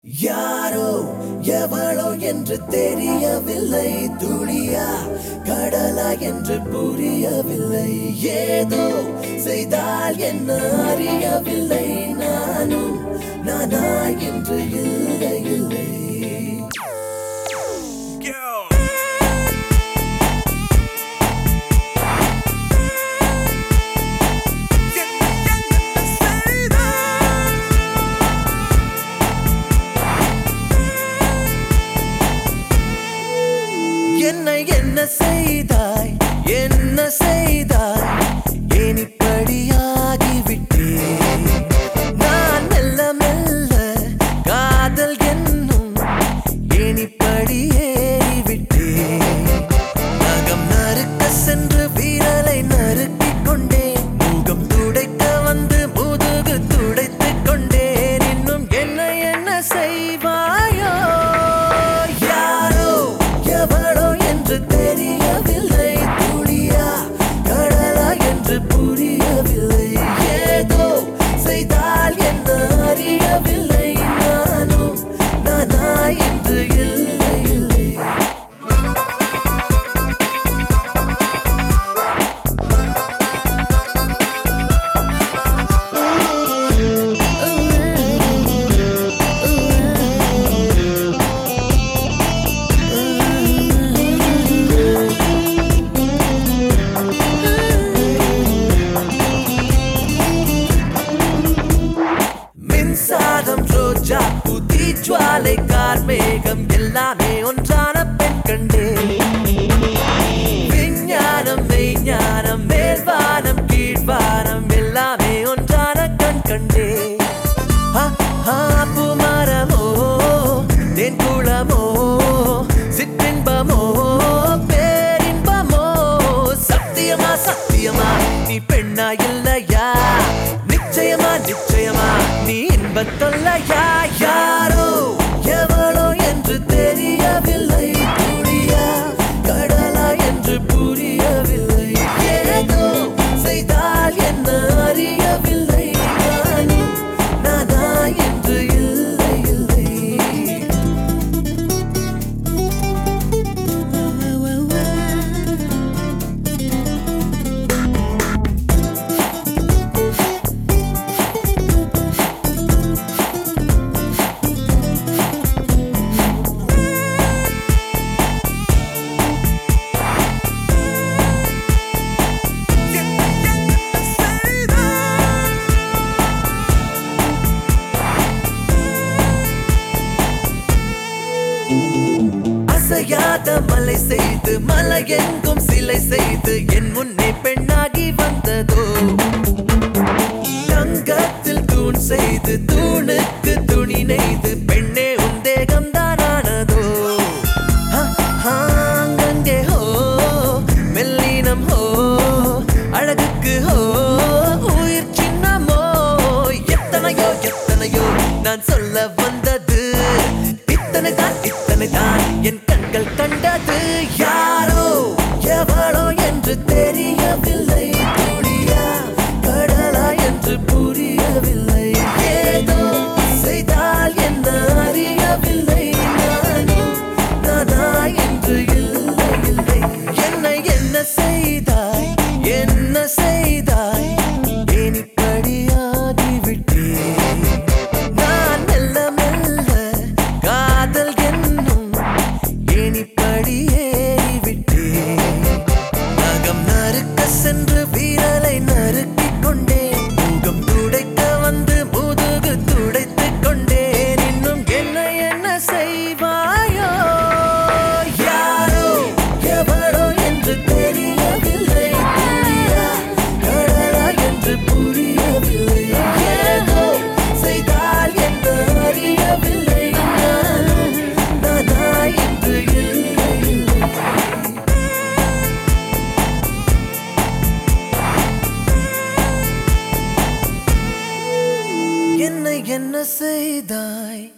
யாரோ எவளோ என்று தெரியவில்லை துளியா கடலா என்று புரியவில்லை ஏதோ செய்தால் என்ன அறியவில்லை நானும் நானா என்று இல்லை இல்லை என்னை என்ன செய்தாய் என்ன செய்தாய் ஏன் இப்படியாகிவிட்டேன் நான் மெல்ல மெல்ல காதல் என்னும் ஏன் இப்படி ஏறிவிட்டேன் நகம் நறுக்க சென்று வீரலை நறுக்கிக் கொண்டேன் முகம் துடைக்க வந்து முதுகு துடைத்துக் கொண்டேன் இன்னும் என்ன என்ன செய்வாயோ யாரோ எவளோ என்று தெரியவில்லை துளியா கடலா என்று புரியவில்லை ஏதோ செய்தால் என்ன அறியவில்லை நானும் நானா என்று இல்லை இல்லை மின்சாரம் ரோஜா புதி ஜுவாலை கார்மேகம் எல்லாமே ஒன்றான பெண் கண்டே விஞ்ஞானம் மெய்ஞானம் மேல்வானம் கீழ்வானம் எல்லாமே ஒன்றான கண் கண்டே ஆ, ஆ, பூமரமோ தென் குளமோ சிற்றின்பமோ பேரின்பமோ சத்தியமா சத்தியமா நீ பெண்ணா இல்லையா நிச்சயமா நிச்சயமா நீ இன்பத் தொல்லையா யாரோ எவளோ என்று தெரியவில்லை புரியா கடலா என்று புரியவில்லை ஏதோ செய்தால் என்ன அறியவில்லை நானும் நானா என்று இல்லை இல்லை அசையாத மலை செய்து மலை எங்கும் சிலை செய்து என் முன்னே பெண்ணாகி வந்ததோ தங்கத்தில் தூண் செய்து தூணுக்கு துணி நெய்து பெண்ணே உன் தேகம் தானானதோ அங்கங்கே ஹோ மெல்லினம் ஹோ அழகுக்கு ஹோ உயிர் சின்னமோ எத்தனையோ எத்தனையோ நான் சொல்ல வந்தது இத்தனை தான் இத்தனை தான் என் கண்கள் கண்டது யாரோ எவளோ என்று தெரியவில்லை துளியா கடலா என்று புரியவில்லை ஏதோ செய்தால் என்ன அறியவில்லை நானும் நானா என்று இல்லை இல்லை என்னை என்ன செய்தாய் என்ன செய்தாய் ஏன் இப்படியாகிவிட்டேன் நான் மெல்ல மெல்ல காதல் என்னும் ஏன் இப்படி ஏறிவிட்டேன் நகம் நறுக்க சென்று வீரலை நறுக்கிக் கொண்டேன் முகம் துடைக்க வந்து முதுகு துடைத்துக் கொண்டேன் இன்னும் என்ன என்ன செய்வாயோ யாரோ எவளோ என்று தெரியவில்லை புரியா கடலா என்று புரியவில்லை ஏதோ செய்தால் என்ன அறியவில்லை நானும் நானா என்று இல்லை இல்லை என்னை என்ன செய்தாய்